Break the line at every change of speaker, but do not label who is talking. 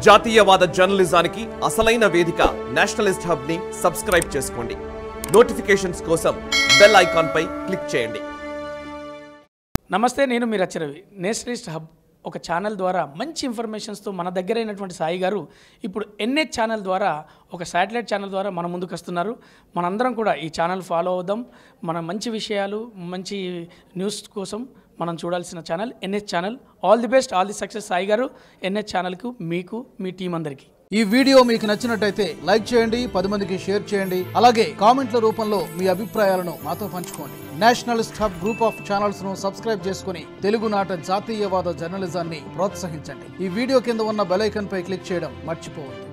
జాతీయవాద జర్నలిజానికి అసలైన వేదిక నేషనలిస్ట్ హబ్ ని సబ్స్క్రైబ్ చేసుకోండి నోటిఫికేషన్స్ కోసం బెల్ ఐకాన్ పై క్లిక్ చేయండి
నమస్తే నేను మీ రచరవి నేషనలిస్ట్ హబ్ ఒక ఛానల్ ద్వారా మంచి ఇన్ఫర్మేషన్స్తో మన దగ్గరైనటువంటి సాయి గారు ఇప్పుడు ఎన్హెచ్ ఛానల్ ద్వారా ఒక శాటిలైట్ ఛానల్ ద్వారా మన ముందుకు వస్తున్నారు మనందరం కూడా ఈ ఛానల్ ఫాలో అవుదాం మన మంచి విషయాలు మంచి న్యూస్ కోసం మనం చూడాల్సిన channel NH channel all the best all the success Sai garu NH ఛానల్కు మీకు మీ టీం అందరికీ
ఈ వీడియో మీకు నచ్చినట్టయితే లైక్ చేయండి పది మందికి షేర్ చేయండి అలాగే కామెంట్ల రూపంలో మీ అభిప్రాయాలను మాతో పంచుకోండి nationalist hub group of channels ను సబ్స్క్రైబ్ చేసుకుని తెలుగునాట జాతీయవాద జర్నలిజాన్ని ప్రోత్సహించండి ఈ వీడియో కింద ఉన్న బెల్ ఐకాన్ పై క్లిక్ చేయడం మర్చిపోవద్దు